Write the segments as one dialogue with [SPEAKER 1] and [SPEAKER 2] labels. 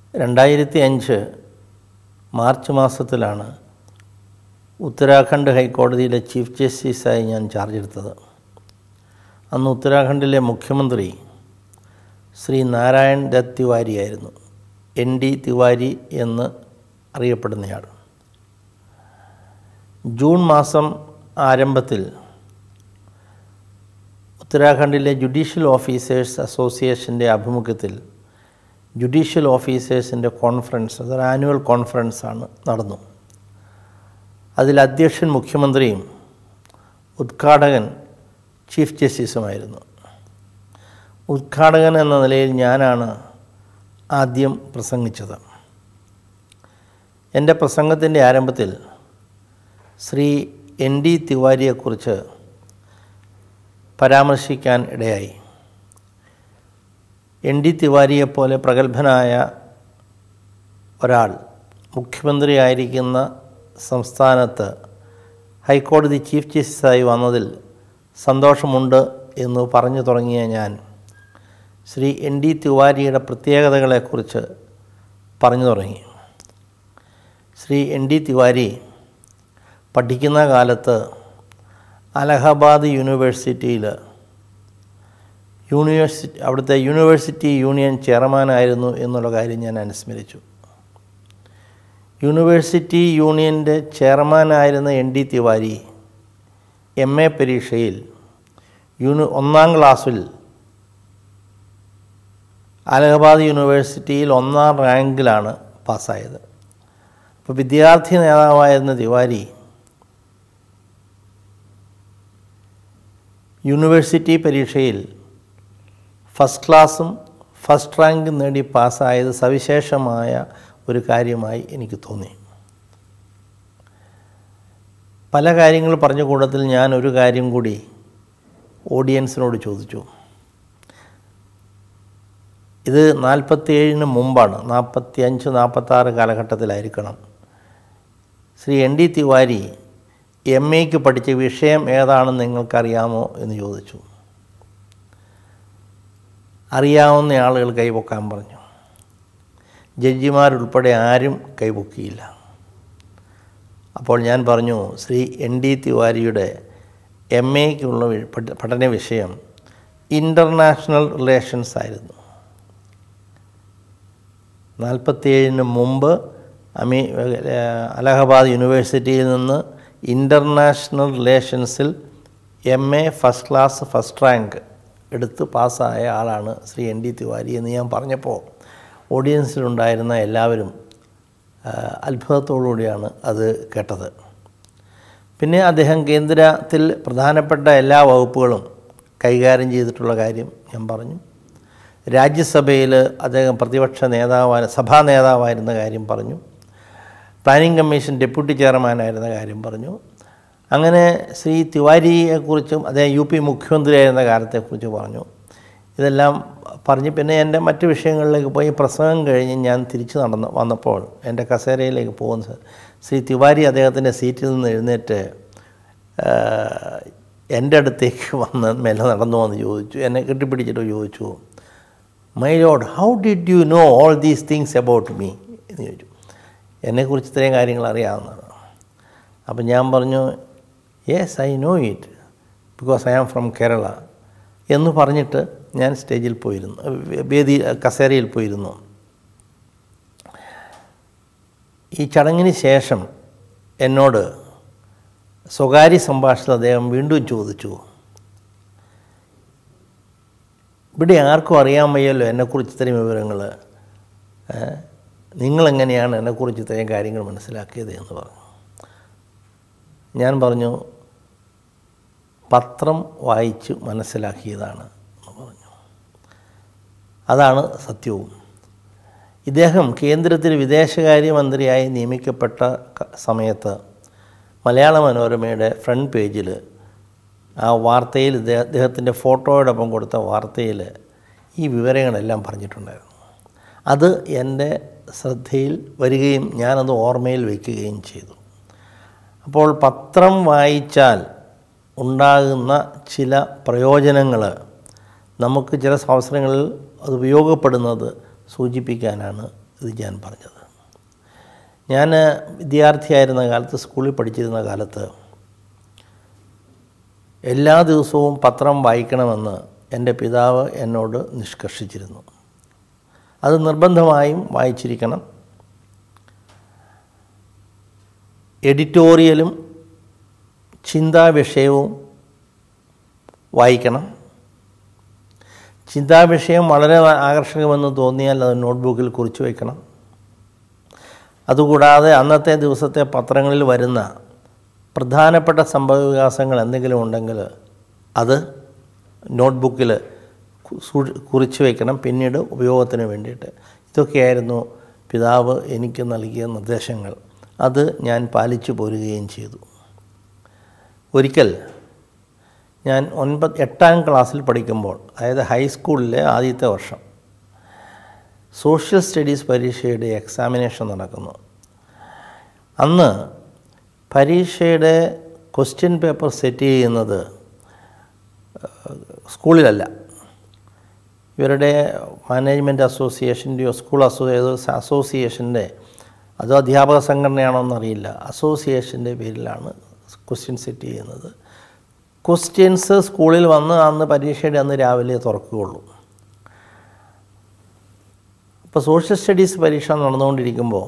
[SPEAKER 1] രണ്ടായിരത്തി അഞ്ച് മാർച്ച് മാസത്തിലാണ് ഉത്തരാഖണ്ഡ് ഹൈക്കോടതിയിലെ ചീഫ് ജസ്റ്റിസായി ഞാൻ ചാർജ് എടുത്തത് അന്ന് ഉത്തരാഖണ്ഡിലെ മുഖ്യമന്ത്രി ശ്രീ നാരായൺ ദത്ത് തിവാരി ആയിരുന്നു എൻ ഡി തിവാരി എന്ന് അറിയപ്പെടുന്നയാൾ ജൂൺ മാസം ആരംഭത്തിൽ ഉത്തരാഖണ്ഡിലെ ജുഡീഷ്യൽ ഓഫീസേഴ്സ് അസോസിയേഷൻ്റെ ആഭിമുഖ്യത്തിൽ ജുഡീഷ്യൽ ഓഫീസേഴ്സിൻ്റെ കോൺഫറൻസ് അതൊരു ആനുവൽ കോൺഫറൻസാണ് നടന്നു അതിൽ അധ്യക്ഷൻ മുഖ്യമന്ത്രിയും ഉദ്ഘാടകൻ ചീഫ് ജസ്റ്റിസുമായിരുന്നു ഉദ്ഘാടകൻ എന്ന നിലയിൽ ഞാനാണ് ആദ്യം പ്രസംഗിച്ചത് എൻ്റെ പ്രസംഗത്തിൻ്റെ ആരംഭത്തിൽ ശ്രീ എൻ ഡി തിവാരിയെക്കുറിച്ച് പരാമർശിക്കാൻ ഇടയായി എൻ ഡി തിവാരിയെപ്പോലെ പ്രഗത്ഭനായ ഒരാൾ മുഖ്യമന്ത്രിയായിരിക്കുന്ന സംസ്ഥാനത്ത് ഹൈക്കോടതി ചീഫ് ജസ്റ്റിസായി വന്നതിൽ സന്തോഷമുണ്ട് എന്ന് പറഞ്ഞു തുടങ്ങിയ ഞാൻ ശ്രീ എൻ ഡി തിവാരിയുടെ പ്രത്യേകതകളെക്കുറിച്ച് പറഞ്ഞു തുടങ്ങി ശ്രീ എൻ ഡി തിവാരി പഠിക്കുന്ന കാലത്ത് അലഹബാദ് യൂണിവേഴ്സിറ്റിയിൽ യൂണിവേഴ്സിറ്റി അവിടുത്തെ യൂണിവേഴ്സിറ്റി യൂണിയൻ ചെയർമാനായിരുന്നു എന്നുള്ള കാര്യം ഞാൻ അനുസ്മരിച്ചു യൂണിവേഴ്സിറ്റി യൂണിയൻ്റെ ചെയർമാനായിരുന്ന N D Tiwari M A പരീക്ഷയിൽ യൂണി ഒന്നാം ക്ലാസ്സിൽ അലഹബാദ് യൂണിവേഴ്സിറ്റിയിൽ ഒന്നാം റാങ്കിലാണ് പാസ്സായത് അപ്പോൾ വിദ്യാർത്ഥി നേതാവായിരുന്ന തിവാരി യൂണിവേഴ്സിറ്റി പരീക്ഷയിൽ ഫസ്റ്റ് ക്ലാസ്സും ഫസ്റ്റ് റാങ്കും നേടി പാസ്സായത് സവിശേഷമായ ഒരു കാര്യമായി എനിക്ക് തോന്നി പല കാര്യങ്ങൾ പറഞ്ഞ കൂട്ടത്തിൽ ഞാൻ ഒരു കാര്യം കൂടി ഓഡിയൻസിനോട് ചോദിച്ചു ഇത് നാൽപ്പത്തിയേഴിന് മുമ്പാണ് നാൽപ്പത്തി അഞ്ച് നാൽപ്പത്താറ് കാലഘട്ടത്തിലായിരിക്കണം Shri N D Tiwari M എക്ക് പഠിച്ച വിഷയം ഏതാണെന്ന് നിങ്ങൾക്കറിയാമോ എന്ന് ചോദിച്ചു അറിയാവുന്ന ആളുകൾ കൈപൊക്കാൻ പറഞ്ഞു ജഡ്ജിമാരുൾപ്പെടെ ആരും കൈപൊക്കിയില്ല അപ്പോൾ ഞാൻ പറഞ്ഞു ശ്രീ എൻ ഡി തിവാരിയുടെ എം എക്കുള്ള പഠന വിഷയം ഇൻ്റർനാഷണൽ റിലേഷൻസ് ആയിരുന്നു നാൽപ്പത്തിയേഴിന് മുമ്പ് അമീ അലഹബാദ് യൂണിവേഴ്സിറ്റിയിൽ നിന്ന് ഇൻ്റർനാഷണൽ റിലേഷൻസിൽ M A first class first rank എടുത്ത് പാസ്സായ ആളാണ് ശ്രീ എൻ ഡി തിവാരി എന്ന് ഞാൻ പറഞ്ഞപ്പോൾ ഓഡിയൻസിലുണ്ടായിരുന്ന എല്ലാവരും അത്ഭുതത്തോടുകൂടിയാണ് അത് കേട്ടത് പിന്നെ അദ്ദേഹം കേന്ദ്രത്തിൽ പ്രധാനപ്പെട്ട എല്ലാ വകുപ്പുകളും കൈകാര്യം ചെയ്തിട്ടുള്ള കാര്യം ഞാൻ പറഞ്ഞു രാജ്യസഭയിൽ അദ്ദേഹം പ്രതിപക്ഷ നേതാവായ സഭാ നേതാവായിരുന്ന കാര്യം പറഞ്ഞു പ്ലാനിംഗ് കമ്മീഷൻ ഡെപ്യൂട്ടി ചെയർമാനായിരുന്ന കാര്യം പറഞ്ഞു അങ്ങനെ ശ്രീ തിവാരിയെക്കുറിച്ചും അദ്ദേഹം യു പി മുഖ്യമന്ത്രിയായിരുന്ന കാലത്തെക്കുറിച്ച് പറഞ്ഞു ഇതെല്ലാം പറഞ്ഞ് പിന്നെ എൻ്റെ മറ്റ് വിഷയങ്ങളിലേക്ക് പോയി പ്രസംഗം കഴിഞ്ഞ് ഞാൻ തിരിച്ചു നടന്ന് വന്നപ്പോൾ എൻ്റെ കസേരയിലേക്ക് പോകുന്ന ശ്രീ തിവാരി അദ്ദേഹത്തിൻ്റെ സീറ്റിൽ നിന്ന് എഴുന്നേറ്റ് എൻ്റെ അടുത്തേക്ക് വന്ന് മെല്ലെ നടന്നു വന്ന് ചോദിച്ചു എന്നെ കെട്ടിപ്പിടിച്ചിട്ട് ചോദിച്ചു my lord how did you know all these things about me എന്ന് ചോദിച്ചു എന്നെക്കുറിച്ച് ഇത്രയും കാര്യങ്ങൾ അറിയാവുന്നതാണ് അപ്പം ഞാൻ പറഞ്ഞു yes I know it because I am from Kerala എന്ന് പറഞ്ഞിട്ട് ഞാൻ സ്റ്റേജിൽ പോയിരുന്നു വേദി കസേരയിൽ പോയിരുന്നു ഈ ചടങ്ങിന് ശേഷം എന്നോട് സ്വകാര്യ സംഭാഷണത്തിൽ അദ്ദേഹം വീണ്ടും ചോദിച്ചു ഇവിടെ ആർക്കും അറിയാൻ വയ്യല്ലോ എന്നെക്കുറിച്ച് ഇത്രയും വിവരങ്ങൾ നിങ്ങളെങ്ങനെയാണ് എന്നെക്കുറിച്ച് ഇത്രയും കാര്യങ്ങൾ മനസ്സിലാക്കിയത് എന്ന് പറഞ്ഞു ഞാൻ പറഞ്ഞു പത്രം വായിച്ച് മനസ്സിലാക്കിയതാണ് എന്ന് പറഞ്ഞു അതാണ് സത്യവും ഇദ്ദേഹം കേന്ദ്രത്തിൽ വിദേശകാര്യമന്ത്രിയായി നിയമിക്കപ്പെട്ട സമയത്ത് മലയാള മനോരമയുടെ ഫ്രണ്ട് പേജിൽ ആ വാർത്തയിൽ അദ്ദേഹത്തിൻ്റെ ഫോട്ടോയോടൊപ്പം കൊടുത്ത വാർത്തയിൽ ഈ വിവരങ്ങളെല്ലാം പറഞ്ഞിട്ടുണ്ടായിരുന്നു അത് എൻ്റെ ശ്രദ്ധയിൽ വരികയും ഞാനത് ഓർമ്മയിൽ വയ്ക്കുകയും ചെയ്തു അപ്പോൾ പത്രം വായിച്ചാൽ ഉണ്ടാകുന്ന ചില പ്രയോജനങ്ങൾ നമുക്ക് ചില അവസരങ്ങളിൽ അത് ഉപയോഗപ്പെടുന്നത് സൂചിപ്പിക്കാനാണ് ഇത് ഞാൻ പറഞ്ഞത് ഞാൻ വിദ്യാർത്ഥിയായിരുന്ന കാലത്ത് സ്കൂളിൽ പഠിച്ചിരുന്ന കാലത്ത് എല്ലാ ദിവസവും പത്രം വായിക്കണമെന്ന് എൻ്റെ പിതാവ് എന്നോട് നിഷ്കർഷിച്ചിരുന്നു അത് നിർബന്ധമായും വായിച്ചിരിക്കണം എഡിറ്റോറിയലും ചിന്താവിഷയവും വായിക്കണം ചിന്താവിഷയം വളരെ ആകർഷകമെന്ന് തോന്നിയാൽ അത് നോട്ട്ബുക്കിൽ കുറിച്ച് വയ്ക്കണം അതുകൂടാതെ അന്നത്തെ ദിവസത്തെ പത്രങ്ങളിൽ വരുന്ന പ്രധാനപ്പെട്ട സംഭവവികാസങ്ങൾ എന്തെങ്കിലും ഉണ്ടെങ്കിൽ അത് നോട്ട്ബുക്കിൽ കുറിച്ച് വയ്ക്കണം പിന്നീട് ഉപയോഗത്തിന് വേണ്ടിയിട്ട് ഇതൊക്കെയായിരുന്നു പിതാവ് എനിക്ക് നൽകിയ നിർദ്ദേശങ്ങൾ അത് ഞാൻ പാലിച്ചു പോരുകയും ചെയ്തു ഒരിക്കൽ ഞാൻ ഒൻപത് എട്ടാം ക്ലാസ്സിൽ പഠിക്കുമ്പോൾ അതായത് ഹൈസ്കൂളിലെ ആദ്യത്തെ വർഷം സോഷ്യൽ സ്റ്റഡീസ് പരീക്ഷയുടെ എക്സാമിനേഷൻ നടക്കുന്നു അന്ന് പരീക്ഷയുടെ ക്വസ്റ്റ്യൻ പേപ്പർ സെറ്റ് ചെയ്യുന്നത് സ്കൂളിലല്ല ഇവരുടെ മാനേജ്മെൻറ്റ് അസോസിയേഷൻ്റെയോ സ്കൂൾ അസോ അസോസിയേഷൻ്റെ അതോ അധ്യാപക സംഘടനയാണോ എന്നറിയില്ല അസോസിയേഷൻ്റെ പേരിലാണ് ക്വസ്റ്റ്യൻ സെറ്റ് ചെയ്യുന്നത് ക്വസ്റ്റ്യൻസ് സ്കൂളിൽ വന്ന് അന്ന് പരീക്ഷയുടെ അന്ന് രാവിലെ തുറക്കുകയുള്ളൂ അപ്പോൾ സോഷ്യൽ സ്റ്റഡീസ് പരീക്ഷ നടന്നുകൊണ്ടിരിക്കുമ്പോൾ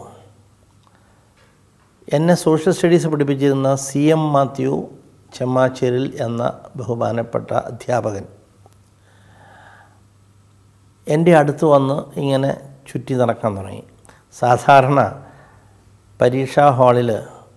[SPEAKER 1] എന്നെ സോഷ്യൽ സ്റ്റഡീസ് പഠിപ്പിച്ചിരുന്ന സി എം മാത്യു ചെമ്മാച്ചേരിൽ എന്ന ബഹുമാനപ്പെട്ട അധ്യാപകൻ എൻ്റെ അടുത്ത് വന്ന് ഇങ്ങനെ ചുറ്റി നടക്കാൻ തുടങ്ങി സാധാരണ പരീക്ഷാ ഹാളിൽ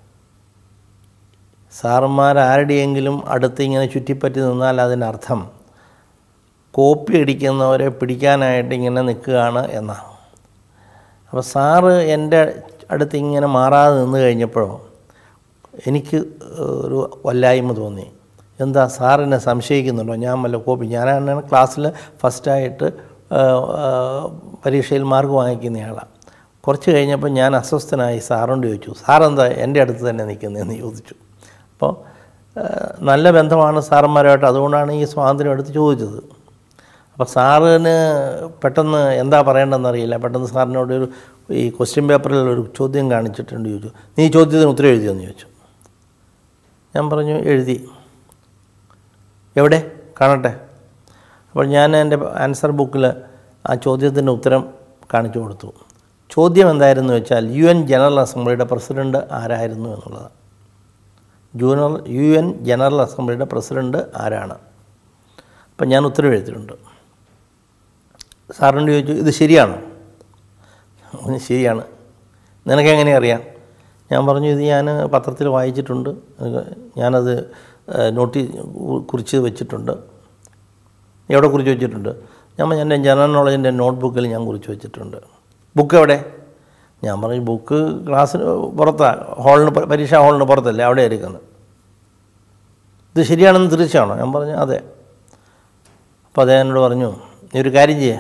[SPEAKER 1] സാറന്മാർ ആരുടെയെങ്കിലും അടുത്ത് ഇങ്ങനെ ചുറ്റിപ്പറ്റി നിന്നാൽ അതിനർത്ഥം കോപ്പി അടിക്കുന്നവരെ പിടിക്കാനായിട്ട് ഇങ്ങനെ നിൽക്കുകയാണ് എന്നാണ് അപ്പോൾ സാറ് എൻ്റെ അടുത്ത് ഇങ്ങനെ മാറാതെ നിന്ന് കഴിഞ്ഞപ്പോഴോ എനിക്ക് ഒരു വല്ലായ്മ തോന്നി എന്താ സാറിനെ സംശയിക്കുന്നുണ്ടോ ഞാൻ വല്ല കോപ്പി ഞാനാണ് ക്ലാസ്സിൽ ഫസ്റ്റായിട്ട് പരീക്ഷയിൽ മാർക്ക് വാങ്ങിക്കുന്നയാളാണ് കുറച്ച് കഴിഞ്ഞപ്പോൾ ഞാൻ അസ്വസ്ഥനായി സാറിനോട് ചോദിച്ചു സാറെന്താ എൻ്റെ അടുത്ത് തന്നെ നിൽക്കുന്നതെന്ന് ചോദിച്ചു അപ്പോൾ നല്ല ബന്ധമാണ് സാറന്മാരുമായിട്ട് അതുകൊണ്ടാണ് ഈ സ്വാതന്ത്ര്യം എടുത്ത് ചോദിച്ചത് അപ്പോൾ സാറിന് പെട്ടെന്ന് എന്താ പറയേണ്ടതെന്നറിയില്ല പെട്ടെന്ന് സാറിനോട് ഒരു ഈ ക്വസ്റ്റ്യൻ പേപ്പറിൽ ഒരു ചോദ്യം കാണിച്ചിട്ടുണ്ട് ചോദിച്ചു നീ ചോദ്യത്തിന് ഉത്തരം എഴുതിയെന്ന് ചോദിച്ചു ഞാൻ പറഞ്ഞു എഴുതി എവിടെ കാണട്ടെ അപ്പോൾ ഞാൻ എൻ്റെ ആൻസർ ബുക്കിൽ ആ ചോദ്യത്തിൻ്റെ ഉത്തരം കാണിച്ചു കൊടുത്തു ചോദ്യം എന്തായിരുന്നു വെച്ചാൽ യു എൻ ജനറൽ അസംബ്ലിയുടെ പ്രസിഡൻറ്റ് ആരായിരുന്നു എന്നുള്ളത് ജൂനറൽ യു എൻ ജനറൽ അസംബ്ലിയുടെ പ്രസിഡൻറ്റ് ആരാണ് അപ്പം ഞാൻ ഉത്തരം എഴുതിയിട്ടുണ്ട് സാറിനോട് ചോദിച്ചു ഇത് ശരിയാണോ ശരിയാണ് നിനക്കെങ്ങനെ അറിയാം ഞാൻ പറഞ്ഞു ഇത് ഞാൻ പത്രത്തിൽ വായിച്ചിട്ടുണ്ട് ഞാനത് നോട്ടി കുറിച്ച് വെച്ചിട്ടുണ്ട് എവിടെ കുറിച്ച് വെച്ചിട്ടുണ്ട് ഞാൻ എൻ്റെ ജനറൽ നോളജിൻ്റെ നോട്ട് ബുക്കിൽ ഞാൻ കുറിച്ച് വെച്ചിട്ടുണ്ട് ബുക്ക് എവിടെ ഞാൻ പറഞ്ഞു ബുക്ക് ക്ലാസ്സിന് പുറത്താണ് ഹാളിന് പരീക്ഷാ ഹാളിന് പുറത്തല്ലേ അവിടെ ഇരിക്കുന്നത് ഇത് ശരിയാണെന്ന് തീർച്ചയാണോ ഞാൻ പറഞ്ഞു അതെ അപ്പോൾ അദ്ദേഹം എന്നോട് പറഞ്ഞു നീ ഒരു കാര്യം ചെയ്യേ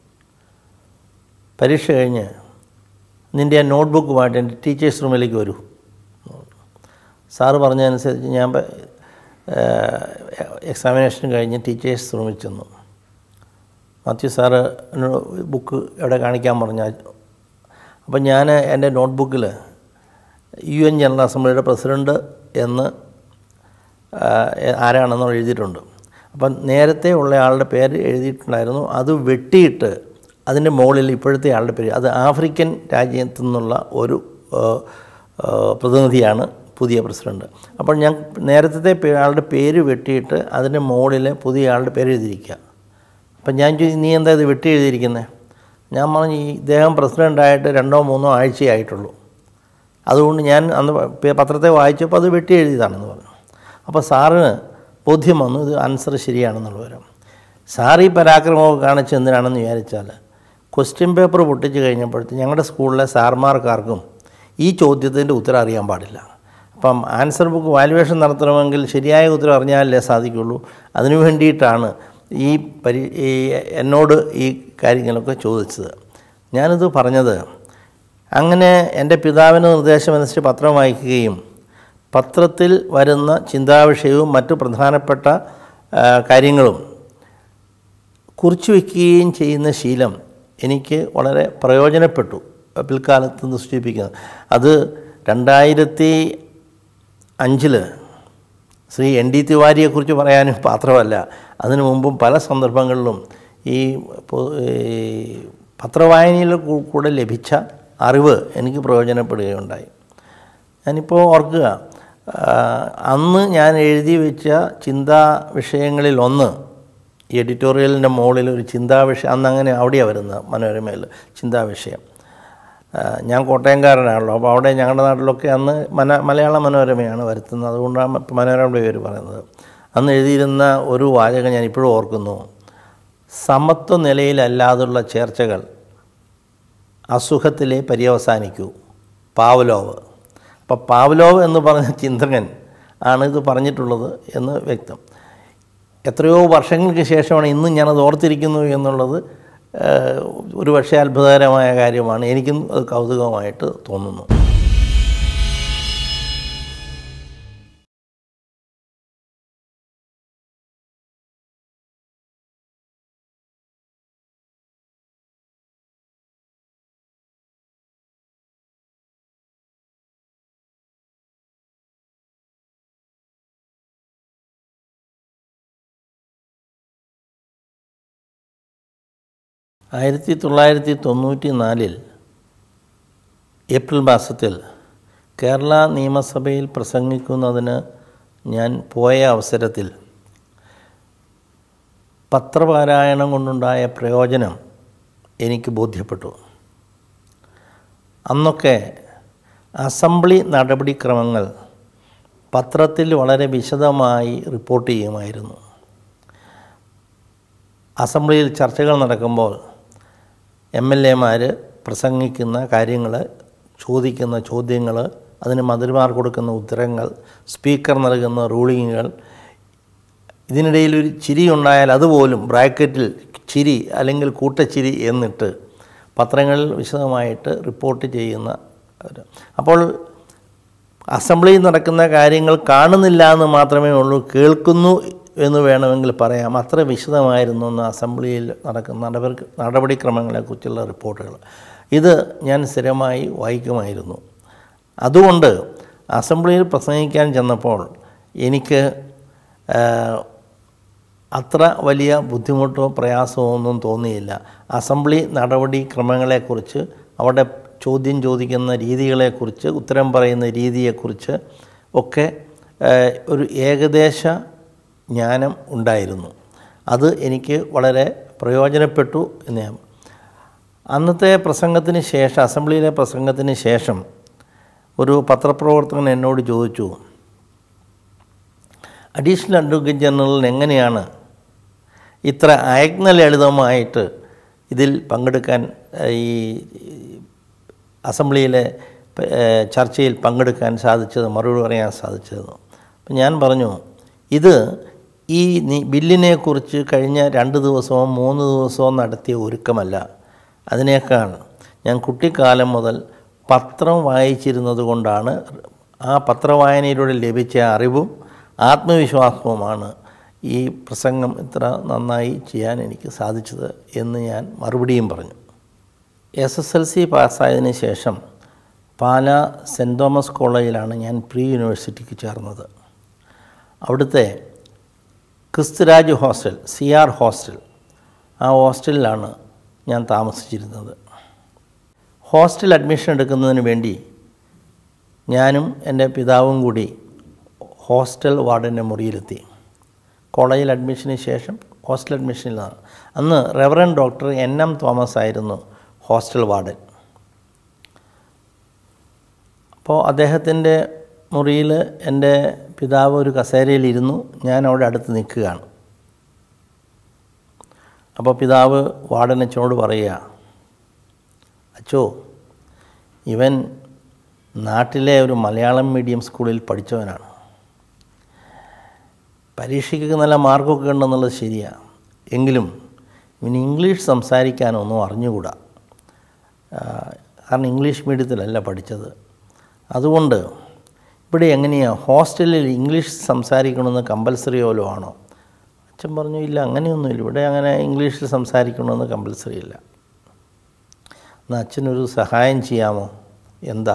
[SPEAKER 1] പരീക്ഷ കഴിഞ്ഞ് നിൻ്റെ ആ നോട്ട് ബുക്കുമായിട്ട് എൻ്റെ ടീച്ചേഴ്സ് റൂമിലേക്ക് വരൂ സാറ് പറഞ്ഞതനുസരിച്ച് ഞാൻ എക്സാമിനേഷൻ കഴിഞ്ഞ് ടീച്ചേഴ്സ് റൂമിൽ ചെന്നു മാത്യു സാറ് എന്നോട് ബുക്ക് എവിടെ കാണിക്കാൻ പറഞ്ഞാൽ അപ്പം ഞാൻ എൻ്റെ നോട്ട് ബുക്കിൽ യു എൻ ജനറൽ അസംബ്ലിയുടെ പ്രസിഡൻറ്റ് എന്ന് ആരാണെന്ന് എഴുതിയിട്ടുണ്ട് അപ്പം നേരത്തെ ഉള്ള ആളുടെ പേര് എഴുതിയിട്ടുണ്ടായിരുന്നു അത് വെട്ടിയിട്ട് അതിൻ്റെ മുകളിൽ ഇപ്പോഴത്തെ ആളുടെ പേര് അത് ആഫ്രിക്കൻ രാജ്യത്തു നിന്നുള്ള ഒരു പ്രതിനിധിയാണ് പുതിയ പ്രസിഡൻറ്റ് അപ്പോൾ ഞാൻ നേരത്തെ ആളുടെ പേര് വെട്ടിയിട്ട് അതിൻ്റെ മുകളിൽ പുതിയ ആളുടെ പേര് എഴുതിയിരിക്കുക അപ്പം ഞാൻ ചോദിച്ചു നീ എന്താ ഇത് വെട്ടി എഴുതിയിരിക്കുന്നത് ഞാൻ പറഞ്ഞു ഈ ഇദ്ദേഹം പ്രസിഡൻ്റായിട്ട് രണ്ടോ മൂന്നോ ആഴ്ചയായിട്ടുള്ളൂ അതുകൊണ്ട് ഞാൻ അന്ന് പത്രത്തെ വായിച്ചപ്പോൾ അത് വെട്ടി എഴുതിയതാണെന്ന് പറഞ്ഞു അപ്പോൾ സാറിന് ബോധ്യം വന്നു ഇത് ആൻസർ ശരിയാണെന്നുള്ള വരും സാർ ഈ പരാക്രമമൊക്കെ കാണിച്ച് എന്തിനാണെന്ന് വിചാരിച്ചാൽ ക്വസ്റ്റ്യൻ പേപ്പർ പൊട്ടിച്ച് കഴിഞ്ഞപ്പോഴത്തെ ഞങ്ങളുടെ സ്കൂളിലെ സാർമാർക്കാർക്കും ഈ ചോദ്യത്തിൻ്റെ ഉത്തരം അറിയാൻ പാടില്ല അപ്പം ആൻസർ ബുക്ക് വാല്യുവേഷൻ നടത്തണമെങ്കിൽ ശരിയായ ഉത്തരം അറിഞ്ഞാലേ സാധിക്കുള്ളൂ അതിനു വേണ്ടിയിട്ടാണ് ഈ പരി ഈ എന്നോട് ഈ കാര്യങ്ങളൊക്കെ ചോദിച്ചത് ഞാനിത് പറഞ്ഞത് അങ്ങനെ എൻ്റെ പിതാവിന് നിർദ്ദേശമനുസരിച്ച് പത്രം വായിക്കുകയും പത്രത്തിൽ വരുന്ന ചിന്താവിഷയവും മറ്റു പ്രധാനപ്പെട്ട കാര്യങ്ങളും കുറിച്ചു വയ്ക്കുകയും ചെയ്യുന്ന ശീലം എനിക്ക് വളരെ പ്രയോജനപ്പെട്ടു പിൽക്കാലത്ത് നിന്ന് സൂചിപ്പിക്കുന്നത് അത് രണ്ടായിരത്തി അഞ്ചിൽ ശ്രീ എൻ ഡി തിവാരിയെക്കുറിച്ച് പറയാനും പാത്രമല്ല അതിനു മുമ്പും പല സന്ദർഭങ്ങളിലും ഈ പൊ- ഈ പത്രവായനയിൽ കൂ- കൂടെ ലഭിച്ച അറിവ് എനിക്ക് പ്രയോജനപ്പെടുകയുണ്ടായി ഞാനിപ്പോൾ ഓർക്കുക ആ, അന്ന് ഞാൻ എഴുതി വെച്ച ചിന്താ വിഷയങ്ങളിൽ ഒന്ന് ഈ എഡിറ്റോറിയലിൻ്റെ മുകളിൽ ഒരു ചിന്താ വിഷയം അന്ന് അങ്ങനെ അവിടെയാണ് വരുന്നത് മനോരമയിൽ ചിന്താ വിഷയം ആ, ഞാൻ കോട്ടയംകാരനാണല്ലോ അപ്പോൾ അവിടെ ഞങ്ങളുടെ നാട്ടിലൊക്കെ അന്ന് മന മലയാള മനോരമയാണ് വരുത്തുന്നത് അതുകൊണ്ടാണ് ഇപ്പം മനോരമയുടെ പേര് പറയുന്നത് അന്ന് എഴുതിയിരുന്ന ഒരു വാചകം ഞാൻ ഇപ്പോഴും ഓർക്കുന്നു സമത്വ നിലയിലല്ലാതുള്ള ചേർച്ചകൾ അസുഖത്തിലെ പര്യവസാനിക്കൂ പാവലോവ് അപ്പോൾ പാവലോവ് എന്ന് പറഞ്ഞ ചിന്തകൻ ആണ് ഇത് പറഞ്ഞിട്ടുള്ളത് എന്ന് വ്യക്തം എത്രയോ വർഷങ്ങൾക്ക് ശേഷമാണ് ഇന്നും ഞാനത് ഓർത്തിരിക്കുന്നു എന്നുള്ളത് ഏഹ്, ഒരു പക്ഷേ അത്ഭുതകരമായ കാര്യമാണ് എനിക്കും അത് കൗതുകമായിട്ട് തോന്നുന്നു ആയിരത്തി തൊള്ളായിരത്തി തൊണ്ണൂറ്റി നാലിൽ ഏപ്രിൽ മാസത്തിൽ കേരള നിയമസഭയിൽ പ്രസംഗിക്കുന്നതിന് ഞാൻ പോയ അവസരത്തിൽ പത്രപാരായണം കൊണ്ടുണ്ടായ പ്രയോജനം എനിക്ക് ബോധ്യപ്പെട്ടു അന്നൊക്കെ അസംബ്ലി നടപടിക്രമങ്ങൾ പത്രത്തിൽ വളരെ വിശദമായി റിപ്പോർട്ട് ചെയ്യുമായിരുന്നു അസംബ്ലിയിൽ ചർച്ചകൾ നടക്കുമ്പോൾ എം എൽ എമാർ പ്രസംഗിക്കുന്ന കാര്യങ്ങൾ ചോദിക്കുന്ന ചോദ്യങ്ങൾ അതിന് മന്ത്രിമാർ കൊടുക്കുന്ന ഉത്തരങ്ങൾ സ്പീക്കർ നൽകുന്ന റൂളിങ്ങുകൾ ഇതിനിടയിൽ ഒരു ചിരി ഉണ്ടായാൽ അതുപോലും ബ്രാക്കറ്റിൽ ചിരി അല്ലെങ്കിൽ കൂട്ടച്ചിരി എന്നിട്ട് പത്രങ്ങളിൽ വിശദമായിട്ട് റിപ്പോർട്ട് ചെയ്യുന്ന ഒരു- അപ്പോൾ അസംബ്ലിയിൽ നടക്കുന്ന കാര്യങ്ങൾ കാണുന്നില്ല എന്ന് മാത്രമേ ഉള്ളൂ കേൾക്കുന്നു എന്ന് വേണമെങ്കിൽ പറയാം അത്ര വിശദമായിരുന്നു അന്ന് അസംബ്ലിയിൽ നടക്കുന്ന നടപടി നടപടിക്രമങ്ങളെക്കുറിച്ചുള്ള റിപ്പോർട്ടുകൾ ഇത് ഞാൻ സ്ഥിരമായി വായിക്കുമായിരുന്നു അതുകൊണ്ട് അസംബ്ലിയിൽ പ്രസംഗിക്കാൻ ചെന്നപ്പോൾ എനിക്ക് ആ, അത്ര വലിയ ബുദ്ധിമുട്ടോ പ്രയാസമോ ഒന്നും തോന്നിയില്ല അസംബ്ലി നടപടിക്രമങ്ങളെക്കുറിച്ച് അവിടെ ചോദ്യം ചോദിക്കുന്ന രീതികളെക്കുറിച്ച് ഉത്തരം പറയുന്ന രീതിയെക്കുറിച്ച് ഒക്കെ ഏഹ്, ഒരു ഏകദേശ ജ്ഞാനം ഉണ്ടായിരുന്നു അത് എനിക്ക് വളരെ പ്രയോജനപ്പെട്ടു എന്ന് ഞാൻ അന്നത്തെ പ്രസംഗത്തിന് ശേഷം അസംബ്ലിയിലെ പ്രസംഗത്തിന് ശേഷം ഒരു പത്രപ്രവർത്തകൻ എന്നോട് ചോദിച്ചു അഡീഷണൽ അഡ്വക്കേറ്റ് ജനറലിന് എങ്ങനെയാണ് ഇത്ര അയജ്ഞ ലളിതമായിട്ട് ഇതിൽ പങ്കെടുക്കാൻ ഏഹ്, ഈ അസംബ്ലിയിലെ ഏഹ്, ചർച്ചയിൽ പങ്കെടുക്കാൻ സാധിച്ചത് മറുപടി പറയാൻ സാധിച്ചത് അപ്പം ഞാൻ പറഞ്ഞു ഇത് ഈ നി- ബില്ലിനെക്കുറിച്ച് കഴിഞ്ഞ രണ്ട് ദിവസമോ മൂന്ന് ദിവസമോ നടത്തിയ ഒരുക്കമല്ല അതിനേക്കാൾ ഞാൻ കുട്ടിക്കാലം മുതൽ പത്രം വായിച്ചിരുന്നത് കൊണ്ടാണ് ആ പത്രവായനയിലൂടെ ലഭിച്ച അറിവും ആത്മവിശ്വാസവുമാണ് ഈ പ്രസംഗം ഇത്ര നന്നായി ചെയ്യാൻ എനിക്ക് സാധിച്ചത് എന്ന് ഞാൻ മറുപടിയും പറഞ്ഞു എസ് എസ് എൽ സി പാസ്സായതിന് ശേഷം പാലാ സെൻറ് തോമസ് കോളേജിലാണ് ഞാൻ പ്രീ യൂണിവേഴ്സിറ്റിക്ക് ചേർന്നത് അവിടുത്തെ Christuraj hostel C R hostel ആ ഹോസ്റ്റലിലാണ് ഞാൻ താമസിച്ചിരുന്നത് ഹോസ്റ്റൽ അഡ്മിഷൻ എടുക്കുന്നതിന് വേണ്ടി ഞാനും എൻ്റെ പിതാവും കൂടി ഹോസ്റ്റൽ വാർഡൻ്റെ മുറിയിലെത്തി കോളേജിൽ അഡ്മിഷന് ശേഷം ഹോസ്റ്റൽ അഡ്മിഷനിലാണ് അന്ന് reverend doctor N M Thomas ആയിരുന്നു ഹോസ്റ്റൽ വാർഡൻ അപ്പോൾ അദ്ദേഹത്തിൻ്റെ മുറിയിൽ എൻ്റെ പിതാവ് ഒരു കസേരയിലിരുന്നു ഞാൻ അവിടെ അടുത്ത് നിൽക്കുകയാണ് അപ്പോൾ പിതാവ് വാർഡനച്ചനോട് പറയുക അച്ചോ ഇവൻ നാട്ടിലെ ഒരു മലയാളം മീഡിയം സ്കൂളിൽ പഠിച്ചവനാണ് പരീക്ഷയ്ക്ക് നല്ല മാർക്കൊക്കെ ഉണ്ടെന്നുള്ളത് ശരിയാണ് എങ്കിലും ഇവന് ഇംഗ്ലീഷ് സംസാരിക്കാനൊന്നും അറിഞ്ഞുകൂടാ ആ, കാരണം ഇംഗ്ലീഷ് മീഡിയത്തിലല്ല പഠിച്ചത് അതുകൊണ്ട് ഇവിടെ എങ്ങനെയാണ് ഹോസ്റ്റലിൽ ഇംഗ്ലീഷ് സംസാരിക്കണമെന്ന് കമ്പൽസറി പോലും ആണോ അച്ഛൻ പറഞ്ഞു ഇല്ല അങ്ങനെയൊന്നുമില്ല ഇവിടെ അങ്ങനെ ഇംഗ്ലീഷിൽ സംസാരിക്കണമെന്ന് കമ്പൽസറി ഇല്ല എന്നാ അച്ഛനൊരു സഹായം ചെയ്യാമോ എന്താ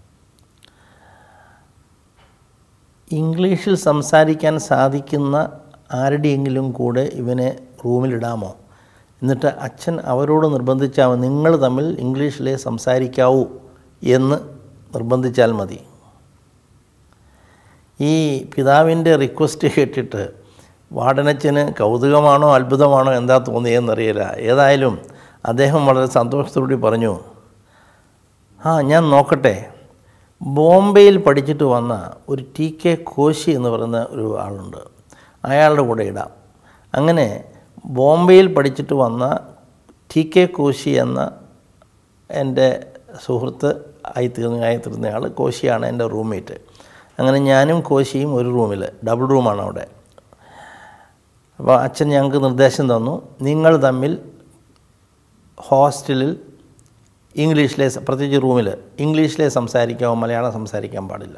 [SPEAKER 1] ഇംഗ്ലീഷിൽ സംസാരിക്കാൻ സാധിക്കുന്ന ആരുടെയെങ്കിലും കൂടെ ഇവനെ റൂമിലിടാമോ എന്നിട്ട് അച്ഛൻ അവരോട് നിർബന്ധിച്ചാൽ മതി, നിങ്ങൾ തമ്മിൽ ഇംഗ്ലീഷിലേ സംസാരിക്കാവൂ എന്ന് നിർബന്ധിച്ചാൽ മതി ഈ പിതാവിൻ്റെ റിക്വസ്റ്റ് കേട്ടിട്ട് വാർഡനച്ചന് കൗതുകമാണോ അത്ഭുതമാണോ എന്താ തോന്നിയതെന്നറിയില്ല ഏതായാലും അദ്ദേഹം വളരെ സന്തോഷത്തോടുകൂടി പറഞ്ഞു ആ ഞാൻ നോക്കട്ടെ ബോംബെയിൽ പഠിച്ചിട്ട് വന്ന ഒരു ടി കെ കോശി എന്ന് പറയുന്ന ഒരു ആളുണ്ട് അയാളുടെ കൂടെ ഇടാം അങ്ങനെ ബോംബെയിൽ പഠിച്ചിട്ട് വന്ന ടി കെ കോശി എന്ന എൻ്റെ സുഹൃത്ത് ആയിത്തീർന്ന ആയിത്തീർന്ന ആൾ കോശിയാണ് എൻ്റെ റൂംമേറ്റ് അങ്ങനെ ഞാനും കോശിയും ഒരു റൂമിൽ ഡബിൾ റൂമാണ് അവിടെ അപ്പോൾ അച്ഛൻ ഞങ്ങൾക്ക് നിർദ്ദേശം തന്നു നിങ്ങൾ തമ്മിൽ ഹോസ്റ്റലിൽ ഇംഗ്ലീഷിലെ പ്രത്യേകിച്ച് റൂമിൽ ഇംഗ്ലീഷിലെ സംസാരിക്കാവോ മലയാളം സംസാരിക്കാൻ പാടില്ല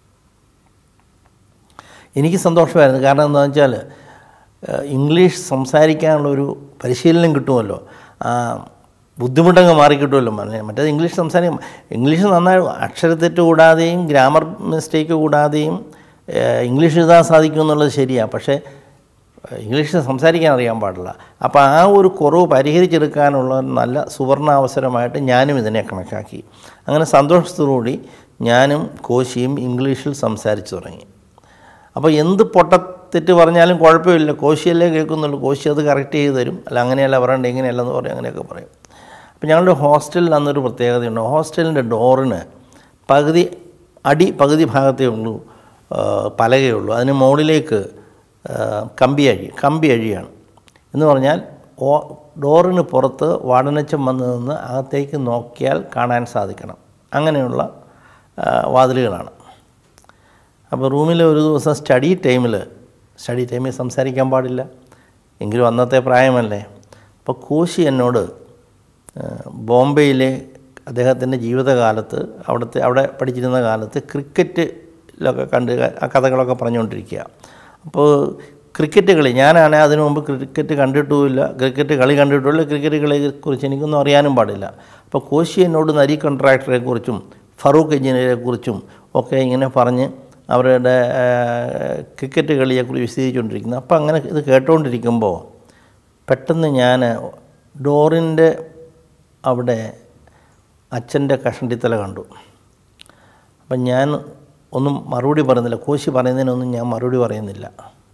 [SPEAKER 1] എനിക്ക് സന്തോഷമായിരുന്നു കാരണം എന്താണെന്ന് വെച്ചാൽ ഏഹ്, ഇംഗ്ലീഷ് സംസാരിക്കാനുള്ളൊരു പരിശീലനം കിട്ടുമല്ലോ ആ ബുദ്ധിമുട്ടങ്ങ് മാറിക്കിട്ടുമല്ലോ മല- മറ്റേത് ഇംഗ്ലീഷ് സംസാരിക്കും ഇംഗ്ലീഷ് നന്നായി അക്ഷരത്തെറ്റ് കൂടാതെയും ഗ്രാമർ മിസ്റ്റേക്ക് കൂടാതെയും ഏഹ്, ഇംഗ്ലീഷ് എഴുതാൻ സാധിക്കും എന്നുള്ളത് ശരിയാണ് പക്ഷേ ഏഹ്, ഇംഗ്ലീഷ് സംസാരിക്കാൻ അറിയാൻ പാടില്ല അപ്പോൾ ആ ഒരു കുറവ് പരിഹരിച്ചെടുക്കാനുള്ള നല്ല സുവർണാവസരമായിട്ട് ഞാനും ഇതിനെ കണക്കാക്കി അങ്ങനെ സന്തോഷത്തോടുകൂടി ഞാനും കോശിയും ഇംഗ്ലീഷിൽ സംസാരിച്ചു തുടങ്ങി അപ്പോൾ എന്ത് പൊട്ടത്തെറ്റ് പറഞ്ഞാലും കുഴപ്പമില്ല കോശിയല്ലേ കേൾക്കുന്നുള്ളൂ കോശി അത് കറക്റ്റ് ചെയ്ത് തരും അല്ല അങ്ങനെയല്ല പറയണ്ട ഇങ്ങനെയല്ല എന്ന് പറയും അങ്ങനെയൊക്കെ പറയും അപ്പോൾ ഞങ്ങളുടെ ഹോസ്റ്റലിൽ അന്നൊരു പ്രത്യേകതയുണ്ട് ഹോസ്റ്റലിൻ്റെ ഡോറിന് പകുതി അടി പകുതി ഭാഗത്തേ ഉള്ളൂ ആ, പലകയുള്ളൂ അതിന് മുകളിലേക്ക് ആ, കമ്പി അഴി കമ്പി അഴിയാണ് എന്ന് പറഞ്ഞാൽ ഓ ഡോറിന് പുറത്ത് വാടനച്ചം വന്ന് നിന്ന് അകത്തേക്ക് നോക്കിയാൽ കാണാൻ സാധിക്കണം അങ്ങനെയുള്ള ആ, വാതിലുകളാണ് അപ്പോൾ റൂമിൽ ഒരു ദിവസം സ്റ്റഡി ടൈമിൽ സ്റ്റഡി ടൈമിൽ സംസാരിക്കാൻ പാടില്ല എങ്കിലും അന്നത്തെ പ്രായമല്ലേ അപ്പോൾ കോശി എന്നോട് ആ, ബോംബെയിലെ അദ്ദേഹത്തിൻ്റെ ജീവിതകാലത്ത് അവിടുത്തെ അവിടെ പഠിച്ചിരുന്ന കാലത്ത് ക്രിക്കറ്റിലൊക്കെ കണ്ട് ആ കഥകളൊക്കെ പറഞ്ഞുകൊണ്ടിരിക്കുക അപ്പോൾ ക്രിക്കറ്റ് കളി ഞാനാണ് അതിനു മുമ്പ് ക്രിക്കറ്റ് കണ്ടിട്ടുമില്ല ക്രിക്കറ്റ് കളി കണ്ടിട്ടുമില്ല ക്രിക്കറ്റ് കളിയെക്കുറിച്ച് എനിക്കൊന്നും അറിയാനും പാടില്ല അപ്പോൾ കോശി എന്നോട് നരി കോൺട്രാക്ടറെ കുറിച്ചും ഫറൂഖ് എഞ്ചിനീയറെ കുറിച്ചും ഒക്കെ ഇങ്ങനെ പറഞ്ഞ് അവരുടെ ആ, ക്രിക്കറ്റ് കളിയെക്കുറിച്ച് വിശദീകരിച്ചുകൊണ്ടിരിക്കുന്നത് അപ്പോൾ അങ്ങനെ ഇത് കേട്ടുകൊണ്ടിരിക്കുമ്പോൾ പെട്ടെന്ന് ഞാൻ ഡോറിൻ്റെ അവിടെ അച്ഛൻ്റെ കഷണ്ടിത്തല കണ്ടു അപ്പം ഞാൻ ഒന്നും മറുപടി പറയുന്നില്ല കോശി പറയുന്നതിനൊന്നും ഞാൻ മറുപടി പറയുന്നില്ല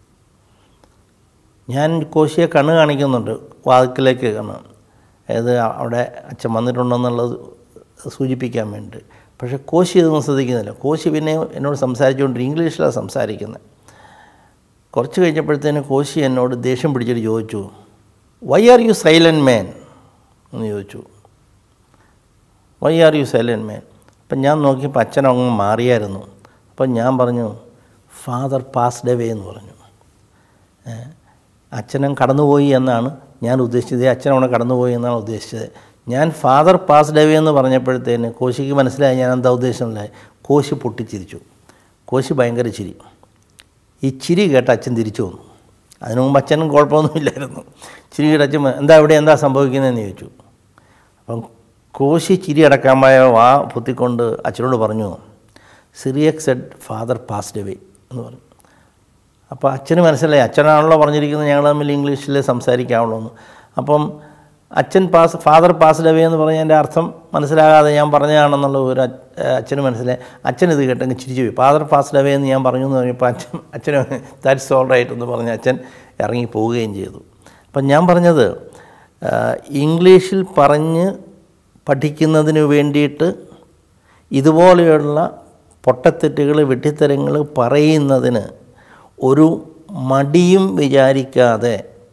[SPEAKER 1] ഞാൻ കോശിയെ കണ്ണ് കാണിക്കുന്നുണ്ട് വാതിക്കലേക്ക് കണ്ണ് അതായത് അവിടെ അച്ഛൻ വന്നിട്ടുണ്ടെന്നുള്ളത് സൂചിപ്പിക്കാൻ വേണ്ടി പക്ഷേ കോശി ഇതൊന്നും ശ്രദ്ധിക്കുന്നില്ല കോശി പിന്നെ എന്നോട് സംസാരിച്ചുകൊണ്ട് ഇംഗ്ലീഷിലാണ് സംസാരിക്കുന്നത് കുറച്ച് കഴിഞ്ഞപ്പോഴത്തേന് കോശി എന്നോട് ദേഷ്യം പിടിച്ചിട്ട് ചോദിച്ചു why are you silent man എന്ന് ചോദിച്ചു why are you silent man അപ്പം ഞാൻ നോക്കിയപ്പോൾ അച്ഛൻ അങ്ങ് മാറിയായിരുന്നു അപ്പം ഞാൻ പറഞ്ഞു ഫാദർ പാസ്ഡ് അവേ എന്ന് പറഞ്ഞു ഏ, അച്ഛനും കടന്നുപോയി എന്നാണ് ഞാൻ ഉദ്ദേശിച്ചത് അച്ഛൻ അവിടെ കടന്നുപോയി എന്നാണ് ഉദ്ദേശിച്ചത് ഞാൻ ഫാദർ പാസ്ഡ് അവേ എന്ന് പറഞ്ഞപ്പോഴത്തേന് കോശിക്ക് മനസ്സിലായി ഞാൻ എന്താ ഉദ്ദേശമില്ലായി കോശി പൊട്ടിച്ചിരിച്ചു കോശി ഭയങ്കര ചിരി ഈ ചിരി കേട്ട അച്ഛൻ തിരിച്ചു വന്നു അതിനു മുമ്പ് അച്ഛനും കുഴപ്പമൊന്നുമില്ലായിരുന്നു ചിരി കേട്ട അച്ഛൻ എന്താ ഇവിടെ എന്താ സംഭവിക്കുന്നതെന്ന് ചോദിച്ചു അപ്പം കോശി ചിരി അടക്കാൻ പോയ വാ പൊത്തിക്കൊണ്ട് അച്ഛനോട് പറഞ്ഞു Cyriac said father passed away എന്ന് പറഞ്ഞു അപ്പോൾ അച്ഛന് മനസ്സിലായി അച്ഛനാണല്ലോ പറഞ്ഞിരിക്കുന്നത് ഞങ്ങൾ തമ്മിൽ ഇംഗ്ലീഷിൽ സംസാരിക്കാവുള്ളൂ എന്ന് അപ്പം അച്ഛൻ പാസ് ഫാദർ പാസ്ഡ് അവേ എന്ന് പറഞ്ഞതിൻ്റെ അർത്ഥം മനസ്സിലാകാതെ ഞാൻ പറഞ്ഞതാണെന്നുള്ള ഒരു അ- അച്ഛന് മനസ്സിലായി അച്ഛൻ ഇത് കേട്ടെങ്കിൽ ചിരിച്ചു പോയി ഫാദർ പാസ്ഡ് അവേ എന്ന് ഞാൻ പറഞ്ഞു എന്ന് പറഞ്ഞപ്പോൾ അച്ഛൻ അച്ഛന് ദാറ്റ്സ് ഓൾ റൈറ്റ് എന്ന് പറഞ്ഞ് അച്ഛൻ ഇറങ്ങി പോവുകയും ചെയ്തു അപ്പം ഞാൻ പറഞ്ഞത് ആ, ഇംഗ്ലീഷിൽ പറഞ്ഞ് പഠിക്കുന്നതിന് വേണ്ടിയിട്ട് ഇതുപോലെയുള്ള പൊട്ടത്തെറ്റുകൾ വെട്ടിത്തരങ്ങൾ പറയുന്നതിന് ഒരു മടിയും വിചാരിക്കാതെ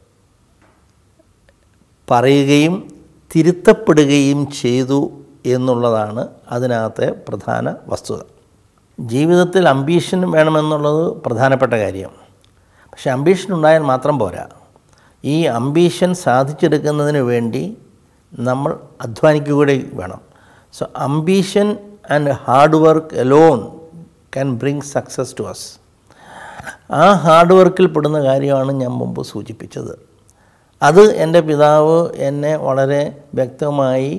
[SPEAKER 1] പറയുകയും തിരുത്തപ്പെടുകയും ചെയ്തു എന്നുള്ളതാണ് അതിനകത്തെ പ്രധാന വസ്തുത ജീവിതത്തിൽ അംബീഷൻ വേണമെന്നുള്ളത് പ്രധാനപ്പെട്ട കാര്യം പക്ഷേ അംബീഷൻ ഉണ്ടായാൽ മാത്രം പോരാ ഈ അംബീഷൻ സാധിച്ചെടുക്കുന്നതിന് വേണ്ടി നമ്മൾ അധ്വാനിക്കുകയൂടെ വേണം so ambition and hard work alone can bring success to us ആ ഹാർഡ് വർക്കിൽ പെടുന്ന കാര്യമാണ് ഞാൻ മുമ്പ് സൂചിപ്പിച്ചത് അത് എൻ്റെ പിതാവ് എന്നെ വളരെ വ്യക്തമായി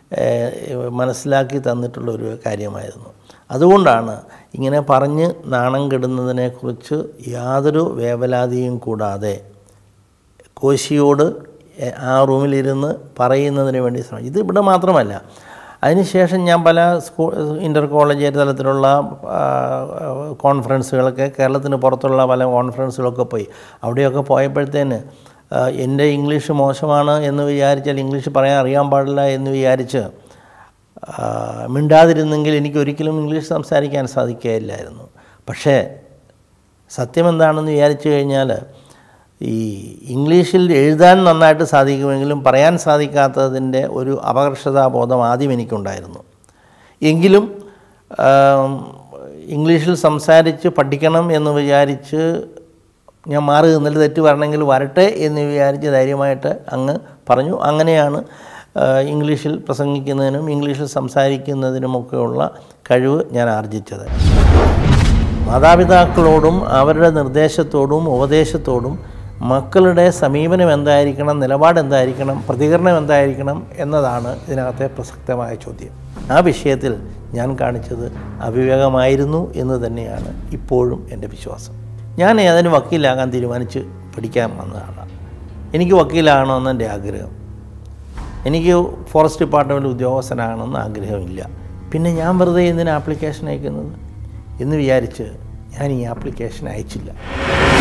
[SPEAKER 1] ഏഹ്, മനസ്സിലാക്കി തന്നിട്ടുള്ള ഒരു കാര്യമായിരുന്നു അതുകൊണ്ടാണ് ഇങ്ങനെ പറഞ്ഞ് നാണം കെടുന്നതിനെക്കുറിച്ച് യാതൊരു വേവലാതിയും കൂടാതെ കോശിയോട് എ- ആ റൂമിലിരുന്ന് പറയുന്നതിന് വേണ്ടി ശ്രമിച്ചു ഇത് ഇവിടെ മാത്രമല്ല അതിനുശേഷം ഞാൻ പല സ്കൂൾ ഇൻ്റർ കോളേജ് തലത്തിലുള്ള ആ, കോൺഫറൻസുകളൊക്കെ കേരളത്തിന് പുറത്തുള്ള പല കോൺഫറൻസുകളൊക്കെ പോയി അവിടെയൊക്കെ പോയപ്പോഴത്തേന് ആ, എൻ്റെ ഇംഗ്ലീഷ് മോശമാണ് എന്ന് വിചാരിച്ചാൽ ഇംഗ്ലീഷ് പറയാൻ അറിയാൻ പാടില്ല എന്ന് വിചാരിച്ച് ആ, മിണ്ടാതിരുന്നെങ്കിൽ എനിക്ക് ഒരിക്കലും ഇംഗ്ലീഷ് സംസാരിക്കാൻ സാധിക്കുകയില്ലായിരുന്നു പക്ഷേ സത്യം എന്താണെന്ന് വിചാരിച്ചു കഴിഞ്ഞാൽ ഈ ഇംഗ്ലീഷിൽ എഴുതാൻ നന്നായിട്ട് സാധിക്കുമെങ്കിലും പറയാൻ സാധിക്കാത്തതിൻ്റെ ഒരു അപകർഷതാബോധം ആദ്യം എനിക്കുണ്ടായിരുന്നു എങ്കിലും ആം, ഇംഗ്ലീഷിൽ സംസാരിച്ച് പഠിക്കണം എന്ന് വിചാരിച്ച് ഞാൻ മാറി നിന്നിട്ട് തെറ്റ് വരണമെങ്കിൽ വരട്ടെ എന്ന് വിചാരിച്ച് ധൈര്യമായിട്ട് അങ്ങ് പറഞ്ഞു അങ്ങനെയാണ് ആ, ഇംഗ്ലീഷിൽ പ്രസംഗിക്കുന്നതിനും ഇംഗ്ലീഷിൽ സംസാരിക്കുന്നതിനുമൊക്കെയുള്ള കഴിവ് ഞാൻ ആർജിച്ചത് മാതാപിതാക്കളോടും അവരുടെ നിർദ്ദേശത്തോടും ഉപദേശത്തോടും മക്കളുടെ സമീപനം എന്തായിരിക്കണം നിലപാട് എന്തായിരിക്കണം പ്രതികരണം എന്തായിരിക്കണം എന്നതാണ് ഇതിനകത്തെ പ്രസക്തമായ ചോദ്യം ആ വിഷയത്തിൽ ഞാൻ കാണിച്ചത് അവിവേകമായിരുന്നു എന്ന് തന്നെയാണ് ഇപ്പോഴും എൻ്റെ വിശ്വാസം ഞാൻ അതിന് വക്കീലാകാൻ തീരുമാനിച്ച് പഠിക്കാൻ വന്നതാണ് എനിക്ക് വക്കീലാകണമെന്ന് എൻ്റെ ആഗ്രഹം എനിക്ക് ഫോറസ്റ്റ് ഡിപ്പാർട്ട്മെൻറ്റ് ഉദ്യോഗസ്ഥനാകണമെന്ന് ആഗ്രഹമില്ല പിന്നെ ഞാൻ വെറുതെ എന്തിനാ ആപ്ലിക്കേഷൻ അയക്കുന്നത് എന്ന് വിചാരിച്ച് ഞാൻ ഈ ആപ്ലിക്കേഷൻ അയച്ചില്ല